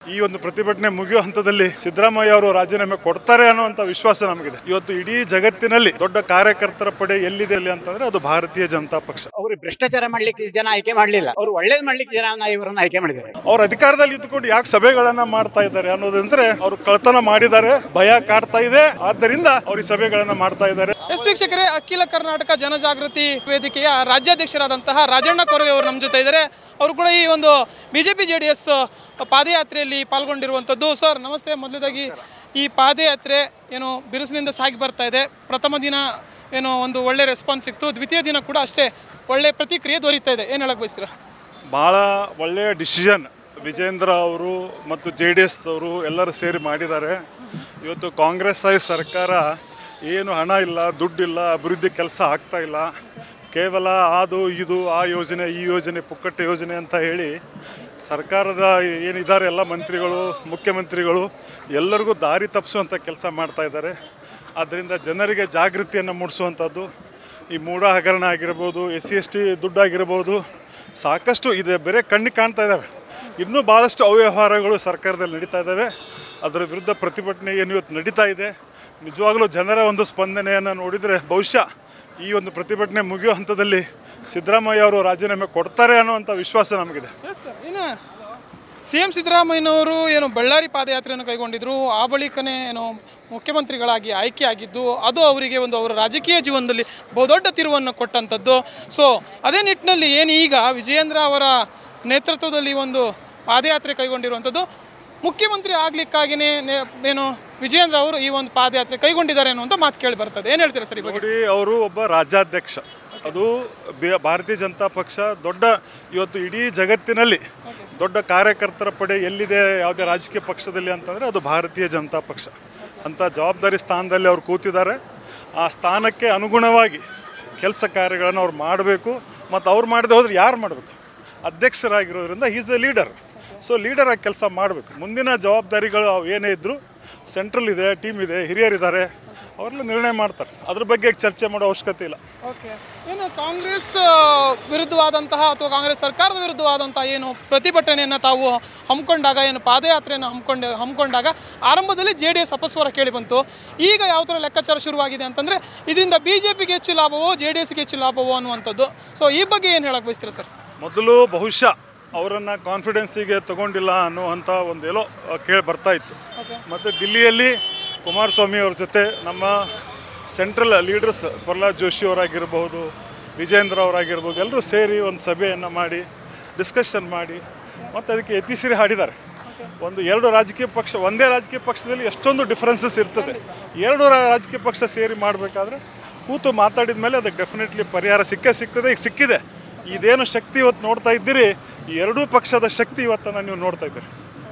ಈ ಒಂದು ಪ್ರತಿಭಟನೆ ಮುಗಿಯೋ ಹಂತದಲ್ಲಿ ಸಿದ್ದರಾಮಯ್ಯ ಅವರು ರಾಜೀನಾಮೆ ಕೊಡ್ತಾರೆ ಅನ್ನುವಂತ ವಿಶ್ವಾಸ ನಮಗಿದೆ ಇವತ್ತು ಇಡೀ ಜಗತ್ತಿನಲ್ಲಿ ದೊಡ್ಡ ಕಾರ್ಯಕರ್ತರ ಪಡೆ ಎಲ್ಲಿದೆ ಅಲ್ಲಿ ಅಂತಂದ್ರೆ ಅದು ಭಾರತೀಯ ಜನತಾ ಪಕ್ಷ ಅವರು ಭ್ರಷ್ಟಾಚಾರ ಮಾಡ್ಲಿಕ್ಕೆ ಜನ ಆಯ್ಕೆ ಮಾಡ್ಲಿಲ್ಲ ಅವರು ಒಳ್ಳೇದ್ ಮಾಡ್ಲಿಕ್ಕೆ ಜನ ಇವರನ್ನ ಆಯ್ಕೆ ಮಾಡಿದ್ದಾರೆ ಅವ್ರ ಅಧಿಕಾರದಲ್ಲಿ ಇದ್ದುಕೊಂಡು ಯಾಕೆ ಸಭೆಗಳನ್ನ ಮಾಡ್ತಾ ಇದ್ದಾರೆ ಅನ್ನೋದಂದ್ರೆ ಅವರು ಕಳ್ತನ ಮಾಡಿದ್ದಾರೆ ಭಯ ಕಾಡ್ತಾ ಇದೆ ಆದ್ದರಿಂದ ಅವ್ರು ಈ ಸಭೆಗಳನ್ನ ಮಾಡ್ತಾ ಇದ್ದಾರೆ ಎಸ್ ವೀಕ್ಷಕರೇ ಅಖಿಲ ಕರ್ನಾಟಕ ಜನಜಾಗೃತಿ ವೇದಿಕೆಯ ರಾಜ್ಯಾಧ್ಯಕ್ಷರಾದಂತಹ ರಾಜಣ್ಣ ಕೊರವೆ ಅವರು ನಮ್ಮ ಜೊತೆ ಇದ್ದಾರೆ ಅವರು ಕೂಡ ಈ ಒಂದು ಬಿಜೆಪಿ ಜೆ ಡಿ ಎಸ್ ಪಾದಯಾತ್ರೆಯಲ್ಲಿ ಪಾಲ್ಗೊಂಡಿರುವಂಥದ್ದು ಸರ್ ನಮಸ್ತೆ ಮೊದಲದಾಗಿ ಈ ಪಾದಯಾತ್ರೆ ಏನು ಬಿರುಸಿನಿಂದ ಸಾಗಿ ಬರ್ತಾ ಇದೆ ಪ್ರಥಮ ದಿನ ಏನೋ ಒಂದು ಒಳ್ಳೆ ರೆಸ್ಪಾನ್ಸ್ ಸಿಕ್ತು ದ್ವಿತೀಯ ದಿನ ಕೂಡ ಅಷ್ಟೇ ಒಳ್ಳೆ ಪ್ರತಿಕ್ರಿಯೆ ದೊರೀತಾ ಇದೆ ಏನು ಹೇಳಕ್ ಬಯಸ್ತೀರಾ ಭಾಳ ಒಳ್ಳೆಯ ಡಿಸಿಷನ್ ವಿಜೇಂದ್ರ ಅವರು ಮತ್ತು ಜೆ ಡಿ ಎಸ್ದವರು ಎಲ್ಲರೂ ಸೇರಿ ಮಾಡಿದ್ದಾರೆ ಇವತ್ತು ಕಾಂಗ್ರೆಸ್ ಆಗಿ ಸರ್ಕಾರ ಏನು ಹಣ ಇಲ್ಲ ದುಡ್ಡಿಲ್ಲ ಅಭಿವೃದ್ಧಿ ಕೆಲಸ ಆಗ್ತಾ ಇಲ್ಲ ಕೇವಲ ಅದು ಇದು ಆ ಯೋಜನೆ ಈ ಯೋಜನೆ ಪುಕ್ಕಟ್ಟೆ ಯೋಜನೆ ಅಂತ ಹೇಳಿ ಸರ್ಕಾರದ ಏನಿದ್ದಾರೆ ಎಲ್ಲ ಮಂತ್ರಿಗಳು ಮುಖ್ಯಮಂತ್ರಿಗಳು ಎಲ್ಲರಿಗೂ ದಾರಿ ತಪ್ಪಿಸುವಂಥ ಕೆಲಸ ಮಾಡ್ತಾ ಇದ್ದಾರೆ ಆದ್ದರಿಂದ ಜನರಿಗೆ ಜಾಗೃತಿಯನ್ನು ಮೂಡಿಸುವಂಥದ್ದು ಈ ಮೂಢ ಹಗರಣ ಆಗಿರ್ಬೋದು ಎಸ್ ಸಿ ಎಸ್ ಟಿ ದುಡ್ಡು ಆಗಿರ್ಬೋದು ಸಾಕಷ್ಟು ಇದೆ ಬೇರೆ ಕಣ್ಣಿಗೆ ಕಾಣ್ತಾ ಇದ್ದಾವೆ ಇನ್ನೂ ಭಾಳಷ್ಟು ಅವ್ಯವಹಾರಗಳು ಸರ್ಕಾರದಲ್ಲಿ ನಡೀತಾ ಇದ್ದಾವೆ ಅದರ ವಿರುದ್ಧ ಪ್ರತಿಭಟನೆ ಏನು ಇವತ್ತು ನಡೀತಾ ಇದೆ ನಿಜವಾಗಲೂ ಜನರ ಒಂದು ಸ್ಪಂದನೆಯನ್ನು ನೋಡಿದರೆ ಬಹುಶಃ ಈ ಒಂದು ಪ್ರತಿಭಟನೆ ಮುಗಿಯೋ ಹಂತದಲ್ಲಿ ಸಿದ್ದರಾಮಯ್ಯ ಅವರು ರಾಜೀನಾಮೆ ಕೊಡ್ತಾರೆ ಅನ್ನುವಂಥ ವಿಶ್ವಾಸ ನಮಗಿದೆ ಇನ್ನು ಸಿ ಎಂ ಸಿದ್ದರಾಮಯ್ಯನವರು ಏನು ಬಳ್ಳಾರಿ ಪಾದಯಾತ್ರೆಯನ್ನು ಕೈಗೊಂಡಿದ್ರು ಆ ಬಳಿಕನೇ ಏನು ಮುಖ್ಯಮಂತ್ರಿಗಳಾಗಿ ಆಯ್ಕೆಯಾಗಿದ್ದು ಅದು ಅವರಿಗೆ ಒಂದು ಅವರ ರಾಜಕೀಯ ಜೀವನದಲ್ಲಿ ಬಹುದೊಡ್ಡ ತಿರುವನ್ನು ಕೊಟ್ಟಂಥದ್ದು ಸೊ ಅದೇ ನಿಟ್ಟಿನಲ್ಲಿ ಏನು ಈಗ ವಿಜಯೇಂದ್ರ ಅವರ ನೇತೃತ್ವದಲ್ಲಿ ಒಂದು ಪಾದಯಾತ್ರೆ ಕೈಗೊಂಡಿರುವಂಥದ್ದು ಮುಖ್ಯಮಂತ್ರಿ ಆಗ್ಲಿಕ್ಕಾಗಿನೇ ನೆ- ಏನು ವಿಜಯೇಂದ್ರ ಅವರು ಈ ಒಂದು ಪಾದಯಾತ್ರೆ ಕೈಗೊಂಡಿದ್ದಾರೆ ಅನ್ನುವಂಥ ಮಾತು ಕೇಳಿ ಬರ್ತದೆ ಏನು ಹೇಳ್ತೀರಾ ಸರ್ ಈ ಬಗ್ಗೆ ನೋಡಿ ಅವರು ಒಬ್ಬ ರಾಜ್ಯಾಧ್ಯಕ್ಷ ಅದು ಬಿ- ಭಾರತೀಯ ಜನತಾ ಪಕ್ಷ ದೊಡ್ಡ ಇವತ್ತು ಇಡೀ ಜಗತ್ತಿನಲ್ಲಿ ದೊಡ್ಡ ಕಾರ್ಯಕರ್ತರ ಪಡೆ ಎಲ್ಲಿದೆ ಯಾವುದೇ ರಾಜಕೀಯ ಪಕ್ಷದಲ್ಲಿ ಅಂತಂದರೆ ಅದು ಭಾರತೀಯ ಜನತಾ ಪಕ್ಷ ಅಂತ ಜವಾಬ್ದಾರಿ ಸ್ಥಾನದಲ್ಲಿ ಅವ್ರು ಕೂತಿದ್ದಾರೆ ಆ ಸ್ಥಾನಕ್ಕೆ ಅನುಗುಣವಾಗಿ ಕೆಲಸ ಕಾರ್ಯಗಳನ್ನು ಅವ್ರು ಮಾಡಬೇಕು ಮತ್ತು ಅವ್ರು ಮಾಡದೆ ಹೋದ್ರೆ ಯಾರು ಮಾಡಬೇಕು ಅಧ್ಯಕ್ಷರಾಗಿರೋದ್ರಿಂದ is the leader so leader ಆಗಿ ಕೆಲಸ ಮಾಡಬೇಕು ಮುಂದಿನ ಜವಾಬ್ದಾರಿಗಳು ಅವು ಏನೇ ಇದ್ದರೂ ಸೆಂಟ್ರಲ್ ಇದೆ ಟೀಮ್ ಇದೆ ಹಿರಿಯರಿದ್ದಾರೆ ಅವರೆಲ್ಲ ನಿರ್ಣಯ ಮಾಡ್ತಾರೆ ಅದ್ರ ಬಗ್ಗೆ ಚರ್ಚೆ ಮಾಡೋ ಅವಶ್ಯಕತೆ ಇಲ್ಲ ಓಕೆ ಏನು ಕಾಂಗ್ರೆಸ್ ಆ, ವಿರುದ್ಧವಾದಂತಹ ಅಥವಾ ಕಾಂಗ್ರೆಸ್ ಸರ್ಕಾರದ ವಿರುದ್ಧವಾದಂತಹ ಏನು ಪ್ರತಿಭಟನೆಯನ್ನು ತಾವು ಹಮ್ಮಿಕೊಂಡಾಗ ಏನು ಪಾದಯಾತ್ರೆಯನ್ನು ಹಮ್ಮಿಕೊಂಡು ಹಮ್ಮಿಕೊಂಡಾಗ ಆರಂಭದಲ್ಲಿ ಜೆ ಡಿ ಎಸ್ ಅಪಸ್ವರ ಕೇಳಿ ಬಂತು ಈಗ ಯಾವ ಥರ ಲೆಕ್ಕಾಚಾರ ಶುರುವಾಗಿದೆ ಅಂತಂದರೆ ಇದರಿಂದ ಬಿ ಜೆ ಪಿಗೆ ಹೆಚ್ಚು ಲಾಭವೋ ಜೆ ಡಿ ಎಸ್ಗೆ ಹೆಚ್ಚು ಲಾಭವೋ ಅನ್ನುವಂಥದ್ದು ಸೊ ಈ ಬಗ್ಗೆ ಏನು ಹೇಳಕ್ಕೆ ಬಯಸ್ತೀರಾ ಸರ್ ಮೊದಲು ಬಹುಶಃ ಅವರನ್ನು ಕಾನ್ಫಿಡೆನ್ಸಿಗೆ ತಗೊಂಡಿಲ್ಲ ಅನ್ನುವಂಥ ಒಂದು ಎಲ್ಲೋ ಕೇಳಿ ಬರ್ತಾ ಇತ್ತು ಮತ್ತು ದಿಲ್ಲಿಯಲ್ಲಿ ಕುಮಾರಸ್ವಾಮಿ ಅವ್ರ ಜೊತೆ ನಮ್ಮ ಸೆಂಟ್ರಲ್ ಲೀಡರ್ಸ್ ಪ್ರಹ್ಲಾದ್ ಜೋಶಿ ಅವರಾಗಿರ್ಬೋದು ವಿಜೇಂದ್ರ ಅವರಾಗಿರ್ಬೋದು ಎಲ್ಲರೂ ಸೇರಿ ಒಂದು ಸಭೆಯನ್ನು ಮಾಡಿ ಡಿಸ್ಕಷನ್ ಮಾಡಿ ಮತ್ತು ಅದಕ್ಕೆ ಯತಿಶ್ರೀ ಹಾಡಿದ್ದಾರೆ ಒಂದು ಎರಡು ರಾಜಕೀಯ ಪಕ್ಷ ಒಂದೇ ರಾಜಕೀಯ ಪಕ್ಷದಲ್ಲಿ ಎಷ್ಟೊಂದು ಡಿಫ್ರೆನ್ಸಸ್ ಇರ್ತದೆ ಎರಡು ರಾ- ರಾಜಕೀಯ ಪಕ್ಷ ಸೇರಿ ಮಾಡಬೇಕಾದ್ರೆ ಕೂತು ಮಾತಾಡಿದ ಮೇಲೆ ಅದಕ್ಕೆ ಡೆಫಿನೆಟ್ಲಿ ಪರಿಹಾರ ಸಿಕ್ಕೇ ಸಿಗ್ತದೆ ಈಗ ಸಿಕ್ಕಿದೆ ಇದೇನು ಶಕ್ತಿ ಇವತ್ತು ನೋಡ್ತಾ ಇದ್ದೀರಿ ಈ ಎರಡೂ ಪಕ್ಷದ ಶಕ್ತಿ ಇವತ್ತನ್ನು ನೀವು ನೋಡ್ತಾ ಇದ್ದೀರಿ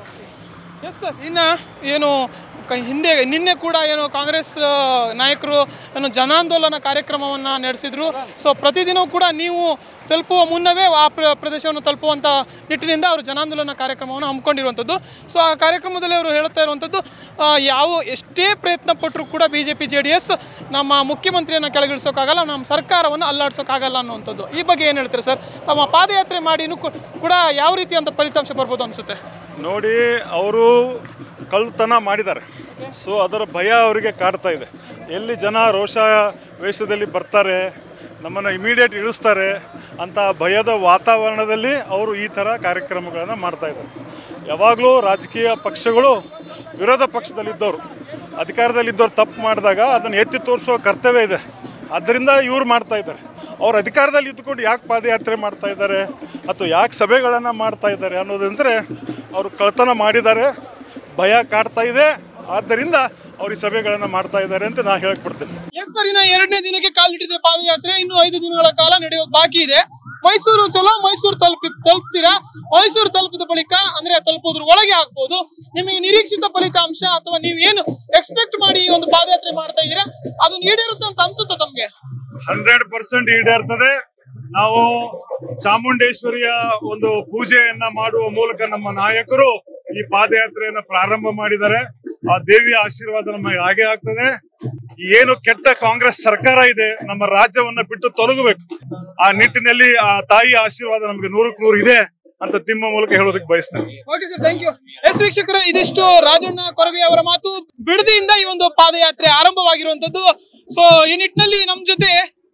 ಎಸ್ ಸರ್ ಇನ್ನು ಏನು ಕ ಹಿಂದೆ ನಿನ್ನೆ ಕೂಡ ಏನು ಕಾಂಗ್ರೆಸ್ ಆ, ನಾಯಕರು ಏನು ಜನಾಂದೋಲನ ಕಾರ್ಯಕ್ರಮವನ್ನು ನಡೆಸಿದ್ರು ಸೊ ಪ್ರತಿದಿನವೂ ಕೂಡ ನೀವು ತಲುಪುವ ಮುನ್ನವೇ ಆ ಪ್ರ ಪ್ರದೇಶವನ್ನು ತಲುಪುವಂಥ ನಿಟ್ಟಿನಿಂದ ಅವರು ಜನಾಂದೋಲನ ಕಾರ್ಯಕ್ರಮವನ್ನು ಹಮ್ಮಿಕೊಂಡಿರುವಂಥದ್ದು ಸೊ ಆ ಕಾರ್ಯಕ್ರಮದಲ್ಲಿ ಅವರು ಹೇಳ್ತಾ ಇರುವಂಥದ್ದು ಆ, ಯಾವ ಎಷ್ಟೇ ಪ್ರಯತ್ನ ಪಟ್ಟರೂ ಕೂಡ B J P J D S ನಮ್ಮ ಮುಖ್ಯಮಂತ್ರಿಯನ್ನು ಕೆಳಗಿಳಿಸೋಕ್ಕಾಗಲ್ಲ ನಮ್ಮ ಸರ್ಕಾರವನ್ನು ಅಲ್ಲಾಡ್ಸೋಕ್ಕಾಗಲ್ಲ ಅನ್ನುವಂಥದ್ದು ಈ ಬಗ್ಗೆ ಏನು ಹೇಳ್ತೀರಾ ಸರ್ ತಮ್ಮ ಪಾದಯಾತ್ರೆ ಮಾಡಿನೂ ಕೂ- ಕೂಡ ಯಾವ ರೀತಿಯಂಥ ಫಲಿತಾಂಶ ಬರ್ಬೋದು ಅನಿಸುತ್ತೆ ನೋಡಿ ಅವರು ಕಳ್ತನ ಮಾಡಿದ್ದಾರೆ ಸೊ ಅದರ ಭಯ ಅವರಿಗೆ ಕಾಡ್ತಾ ಇದೆ ಎಲ್ಲಿ ಜನ ರೋಷ ವೇಷದಲ್ಲಿ ಬರ್ತಾರೆ ನಮ್ಮನ್ನು ಇಮಿಡಿಯೇಟ್ ಇಳಿಸ್ತಾರೆ ಅಂತ ಭಯದ ವಾತಾವರಣದಲ್ಲಿ ಅವರು ಈ ಥರ ಕಾರ್ಯಕ್ರಮಗಳನ್ನು ಮಾಡ್ತಾ ಇದ್ದಾರೆ ಯಾವಾಗಲೂ ರಾಜಕೀಯ ಪಕ್ಷಗಳು ವಿರೋಧ ಪಕ್ಷದಲ್ಲಿದ್ದವರು ಅಧಿಕಾರದಲ್ಲಿದ್ದವ್ರು ತಪ್ಪು ಮಾಡಿದಾಗ ಅದನ್ನು ಎತ್ತಿ ತೋರಿಸೋ ಕರ್ತವ್ಯ ಇದೆ ಆದ್ದರಿಂದ ಇವ್ರು ಮಾಡ್ತಾ ಇದ್ದಾರೆ ಅವ್ರು ಅಧಿಕಾರದಲ್ಲಿ ಇದ್ದುಕೊಂಡು ಯಾಕೆ ಪಾದಯಾತ್ರೆ ಮಾಡ್ತಾ ಇದ್ದಾರೆ ಅಥವಾ ಯಾಕೆ ಸಭೆಗಳನ್ನು ಮಾಡ್ತಾ ಇದ್ದಾರೆ ಅನ್ನೋದಂದರೆ ಅವರು ಕಳ್ತನ ಮಾಡಿದ್ದಾರೆ ಭಯ ಕಾಡ್ತಾ ಇದೆ ಆದ್ದರಿಂದ ಅವ್ರು ಈ ಸಭೆಗಳನ್ನು ಮಾಡ್ತಾ ಇದ್ದಾರೆ ಅಂತ ನಾನು ಹೇಳಕ್ ಬಿಡ್ತೇನೆ ಎಸ್ ಸರ್ ಇನ್ನ ಎರಡನೇ ದಿನಕ್ಕೆ ಕಾಲಿಟ್ಟಿದೆ ಪಾದಯಾತ್ರೆ ಇನ್ನು ಐದು ದಿನಗಳ ಕಾಲ ನಡೆಯೋದು ಬಾಕಿ ಇದೆ ಮೈಸೂರು ಚಲೋ ಮೈಸೂರು ತಲುಪಿ ತಲುಪ್ತೀರಾ ಮೈಸೂರು ತಲುಪಿದ ಬಳಿಕ ಅಂದ್ರೆ ತಲುಪೋದ್ರ ಒಳಗೆ ಆಗ್ಬೋದು ನಿಮಗೆ ನಿರೀಕ್ಷಿತ ಫಲಿತಾಂಶ ಅಥವಾ ನೀವು ಏನು ಎಕ್ಸ್ಪೆಕ್ಟ್ ಮಾಡಿ ಈ ಒಂದು ಪಾದಯಾತ್ರೆ ಮಾಡ್ತಾ ಇದ್ದೀರಾ ಅದು ಈಡೇರುತ್ತೆ ಅಂತ ಅನ್ಸುತ್ತೆ ತಮ್ಗೆ ಹಂಡ್ರೆಡ್ ಪರ್ಸೆಂಟ್ ಈಡೇರ್ತದೆ ನಾವು ಚಾಮುಂಡೇಶ್ವರಿಯ ಒಂದು ಪೂಜೆಯನ್ನ ಮಾಡುವ ಮೂಲಕ ನಮ್ಮ ನಾಯಕರು ಈ ಪಾದಯಾತ್ರೆಯನ್ನ ಪ್ರಾರಂಭ ಮಾಡಿದ್ದಾರೆ ಆ ದೇವಿಯ ಆಶೀರ್ವಾದ ನಮಗೆ ಹಾಗೆ ಆಗ್ತದೆ ಏನು ಕೆಟ್ಟ ಕಾಂಗ್ರೆಸ್ ಸರ್ಕಾರ ಇದೆ ನಮ್ಮ ರಾಜ್ಯವನ್ನ ಬಿಟ್ಟು ತೊಲಗಬೇಕು ಆ ನಿಟ್ಟಿನಲ್ಲಿ ಆ ತಾಯಿಯ ಆಶೀರ್ವಾದ ನಮಗೆ ನೂರಕ್ಕೆ ನೂರು ಇದೆ ಅಂತ ತಿಮ್ಮ ಮೂಲಕ ಹೇಳೋದಕ್ಕೆ ಬಯಸ್ತೇನೆ ಓಕೆ ಸರ್ ಥ್ಯಾಂಕ್ ಯು ಎಸ್ ವೀಕ್ಷಕರೇ ಇದಿಷ್ಟು ರಾಜಣ್ಣ ಕೊರವಿ ಅವರ ಮಾತು ಬಿಡದಿಯಿಂದ ಈ ಒಂದು ಪಾದಯಾತ್ರೆ ಆರಂಭವಾಗಿರುವಂತದ್ದು ಸೊ ಈ ನಿಟ್ಟಿನಲ್ಲಿ ನಮ್ ಜೊತೆ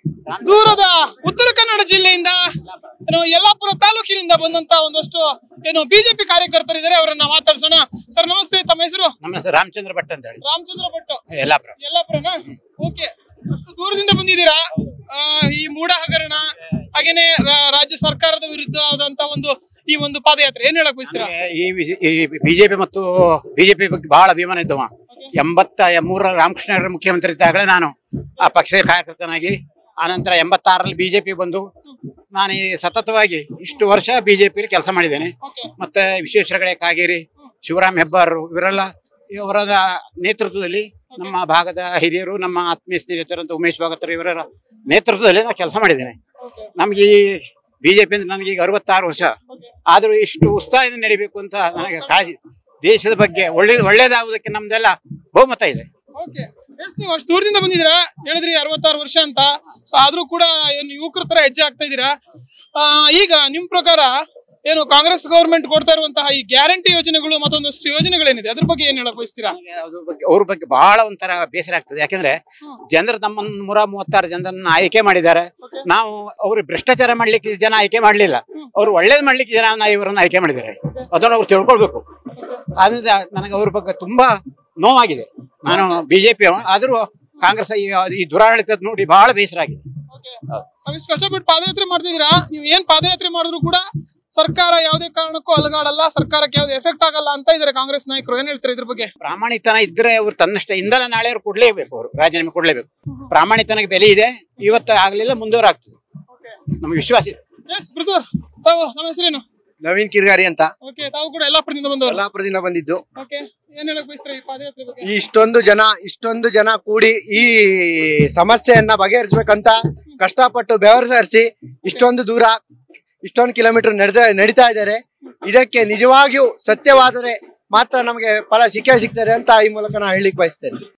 ದೂರದ ಉತ್ತರ ಕನ್ನಡ ಜಿಲ್ಲೆಯಿಂದ ಏನು ಯಲ್ಲಾಪುರ ತಾಲೂಕಿನಿಂದ ಬಂದಂತ ಒಂದಷ್ಟು ಏನು ಬಿಜೆಪಿ ಕಾರ್ಯಕರ್ತರಿದ್ದಾರೆ ಅವರನ್ನ ಮಾತಾಡ್ಸೋಣ ಸರ್ ನಮಸ್ತೆ ತಮ್ಮ ಹೆಸರು ನಮ್ಮ ಹೆಸರು ರಾಮಚಂದ್ರ ಭಟ್ ಅಂತ ಹೇಳಿ ರಾಮಚಂದ್ರ ಭಟ್ ಯಲ್ಲಾಪುರ ಯಲ್ಲಾಪುರನಾ ಓಕೆ ಅಷ್ಟು ದೂರದಿಂದ ಬಂದಿದ್ದೀರಾ ಆ, ಈ ಮೂಢ ಹಗರಣ ಹಾಗೇನೆ ರಾ- ರಾಜ್ಯ ಸರ್ಕಾರದ ವಿರುದ್ಧ ಆದಂತ ಒಂದು ಈ ಒಂದು ಪಾದಯಾತ್ರೆ ಏನ್ ಹೇಳಕ್ ಬಯಸ್ತೀರಾ ನಮ್ಗೆ ಈ ವಿಸಿ- ಈ ಬಿಜೆಪಿ ಮತ್ತು ಬಿಜೆಪಿ ಬಗ್ಗೆ ಬಹಳ ಅಭಿಮಾನ ಇದ್ದವ ಎಂಬತ್ತ ಮೂರ ರಾಮಕೃಷ್ಣ ಹೆಗಡೆ ಮುಖ್ಯಮಂತ್ರಿ ಇದ್ದಾಗಲೇ ನಾನು ಆ ಪಕ್ಷದ ಕಾರ್ಯಕರ್ತನಾಗಿ ಆನಂತರ ಎಂಬತ್ತಾರರಲ್ಲಿ ಬಿಜೆಪಿ ಬಂದು ನಾನು ಈ ಸತತವಾಗಿ ಇಷ್ಟು ವರ್ಷ ಬಿಜೆಪಿ ಕೆಲಸ ಮಾಡಿದ್ದೇನೆ ಓಕೆ ಮತ್ತೆ ವಿಶ್ವೇಶ್ವರ ಹೆಗಡೆ ಕಾಗೇರಿ ಶಿವರಾಮ್ ಹೆಬ್ಬಾರ್ ಇವರೆಲ್ಲ ಇವರ ನೇತೃತ್ವದಲ್ಲಿ ನಮ್ಮ ಭಾಗದ ಹಿರಿಯರು ನಮ್ಮ ಆತ್ಮೀಯ ಸ್ನೇಹಿತರಂತ ಉಮೇಶ್ ಭಾಗವತರು ಇವರ ನೇತೃತ್ವದಲ್ಲಿ ನಾನು ಕೆಲಸ ಮಾಡಿದ್ದೇನೆ ಓಕೆ ನಮ್ಗೆ ಈ ಬಿಜೆಪಿ ಅಂದ್ರೆ ನನಗೆ ಈಗ ಅರವತ್ತಾರು ವರ್ಷ ಆದ್ರೂ ಇಷ್ಟು ಉತ್ಸಾಹದಿಂದ ನಡಿಬೇಕು ಅಂತ ನನಗೆ ಕಾಳಜಿ ದೇಶದ ಬಗ್ಗೆ ಒಳ್ಳೆ ಒಳ್ಳೇದಾಗುವುದಕ್ಕೆ ನಮ್ದೆಲ್ಲ ಬಹುಮತ ಇದೆ ಓಕೆ ಎಸ್ ನೀವು ಅಷ್ಟು ದೂರದಿಂದ ಬಂದಿದ್ದೀರಾ ಹೇಳಿದ್ರಿ ಅರವತ್ತಾರು ವರ್ಷ ಅಂತ ಸೊ ಆದ್ರೂ ಕೂಡ ಏನು ಯುವಕರ ತರ ಹೆಜ್ಜೆ ಆಗ್ತಾ ಇದ್ದೀರಾ ಆ, ಈಗ ನಿಮ್ ಪ್ರಕಾರ ಏನು ಕಾಂಗ್ರೆಸ್ ಗವರ್ಮೆಂಟ್ ಕೊಡ್ತಾ ಇರುವಂತಹ ಈ ಗ್ಯಾರಂಟಿ ಯೋಜನೆಗಳು ಮತ್ತೊಂದಷ್ಟು ಯೋಜನೆಗಳೇನಿದೆ ಅದ್ರ ಬಗ್ಗೆ ಏನ್ ಹೇಳಕ್ ಬಯಸ್ತೀರಾ ನನಗೆ ಅದ್ರ ಬಗ್ಗೆ ಅವ್ರ ಬಗ್ಗೆ ಬಹಳ ಒಂಥರ ಬೇಸರ ಆಗ್ತದೆ ಯಾಕಂದ್ರೆ ಜನರು ನಮ್ಮನ್ನು ನೂರ ಮೂವತ್ತಾರು ಜನರನ್ನ ಆಯ್ಕೆ ಮಾಡಿದ್ದಾರೆ Okay. ನಾವು ಅವ್ರು ಭ್ರಷ್ಟಾಚಾರ ಮಾಡ್ಲಿಕ್ಕೆ ಜನ ಆಯ್ಕೆ ಮಾಡ್ಲಿಲ್ಲ ಅವ್ರು ಒಳ್ಳೇದ್ ಮಾಡ್ಲಿಕ್ಕೆ ಜನ ನಾ ಇವರನ್ನ ಆಯ್ಕೆ ಮಾಡಿದ್ದಾರೆ ಅದನ್ನ ಅವ್ರು ತಿಳ್ಕೊಳ್ಬೇಕು ಆದ್ರಿಂದ ನನಗೆ ಅವ್ರ ಬಗ್ಗೆ ತುಂಬಾ ನೋವಾಗಿದೆ ನಾನು ಬಿಜೆಪಿ ಆದ್ರೂ ಕಾಂಗ್ರೆಸ್ ಈ ಈ ದುರಾಡಳಿತದ ನೋಡಿ ಬಹಳ ಬೇಸರ ಆಗಿದೆ ಓಕೆ ಇಷ್ಟು ಕಷ್ಟಪಟ್ಟು ಪಾದಯಾತ್ರೆ ಮಾಡ್ತಿದ್ದೀರಾ ನೀವು ಏನ್ ಪಾದಯಾತ್ರೆ ಮಾಡಿದ್ರು ಕೂಡ ಸರ್ಕಾರ ಯಾವುದೇ ಕಾರಣಕ್ಕೂ ಅಲಗಾಡಲ್ಲ ಸರ್ಕಾರಕ್ಕೆ ಯಾವುದೇ ಎಫೆಕ್ಟ್ ಆಗಲ್ಲ ಅಂತ ಇದಾರೆ ಕಾಂಗ್ರೆಸ್ ನಾಯಕರು ಏನ್ ಹೇಳ್ತಾರೆ ಇದ್ರ ಬಗ್ಗೆ ಪ್ರಾಮಾಣಿತನ ಇದ್ರೆ ಅವ್ರು ತನ್ನಷ್ಟ ಇಂದಲ ನಾಳೆ ಅವ್ರು ಕೊಡ್ಲೇಬೇಕು ಅವರು ರಾಜೀನಾಮೆ ಕೊಡ್ಲೇಬೇಕು ಪ್ರಾಮಾಣಿತನಕ್ಕೆ ಬೆಲೆ ಇದೆ ಇವತ್ತು ಆಗ್ಲಿಲ್ಲ ಮುಂದುವರ ಆಗ್ತದೆ ನಮ್ಗೆ ವಿಶ್ವಾಸ ಇದೆ ಎಸ್ ಬ್ರದರ್ ತಾವು ನಮ್ಮ ಹೆಸರೇನು ನವೀನ್ ಕಿರ್ಗಾರಿ ಅಂತ ಓಕೆ ತಾವು ಕೂಡ ಯಲ್ಲಾಪುರದಿಂದ ಬಂದವರು ಕೊಲ್ಲಾಪುರದಿಂದ ಬಂದಿದ್ದು ಓಕೆ ಏನ್ ಹೇಳಕ್ ಬಯಸ್ತಾರೆ ಈ ಪಾದಯಾತ್ರೆ ಬಗ್ಗೆ ಈ ಇಷ್ಟೊಂದು ಜನ ಇಷ್ಟೊಂದು ಜನ ಕೂಡಿ ಈ ಸಮಸ್ಯೆಯನ್ನ ಬಗೆಹರಿಸ್ಬೇಕಂತ ಕಷ್ಟಪಟ್ಟು ಬೆವರಿಸಿ ಇಷ್ಟೊಂದು ದೂರ ಇಷ್ಟೊಂದು ಕಿಲೋಮೀಟರ್ ನಡೆದ ನಡೀತಾ ಇದ್ದಾರೆ ಇದಕ್ಕೆ ನಿಜವಾಗಿಯೂ ಸತ್ಯವಾದರೆ ಮಾತ್ರ ನಮಗೆ ಫಲ ಸಿಕ್ಕೇ ಸಿಗ್ತಾರೆ ಅಂತ ಈ ಮೂಲಕ ನಾನು ಹೇಳಿಕ್ ಬಯಸ್ತೇನೆ